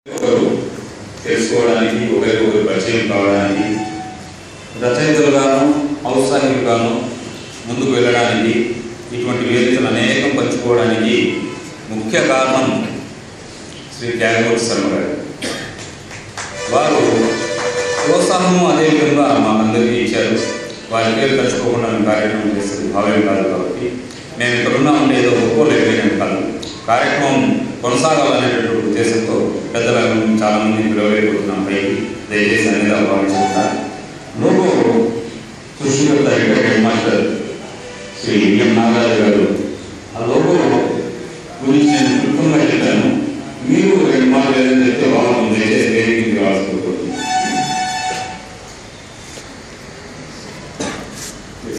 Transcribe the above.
ఒకరు తెలుసుకోవడానికి ఒకరికొకరు పరిచయం కావడానికి రచయితలుగాను ఔత్సాహికులుగాను ముందుకు వెళ్ళడానికి ఇటువంటి వేదికలు అనేకం పంచుకోవడానికి ముఖ్య కారణం శ్రీ త్యాగమూర్తి శర్మ గారు వారు ప్రోత్సాహము అదేవిధంగా మాకందరికీ ఇచ్చారు వారి పేరు తలుచుకోకుండా మేము కార్యక్రమం చేసేది భావ్యం కాదు కాబట్టి మేము ఇక్కడ ఉన్నామంటే ఏదో ఒక్కోలు అయిపోయినట్టు కాదు కార్యక్రమం కొనసాగాలనేటటువంటి ఉద్దేశంతో పెద్దలను చాలా మంది పిలవలేకపోతున్నాం పైకి దయచేసి అనేది భావించుకుంటారు లోగో సృష్టికర్త ఇక్కడ హెడ్ మాస్టర్ శ్రీ విఎం నాగరాజు గారు ఆ లోగో గురించి నేను క్లుప్తంగా చెప్పాను మీరు రెండు మాటలు ఏదైనా చెప్తే వాళ్ళు దయచేసి వేదికకి రావాల్సి కోరుకుంటున్నాను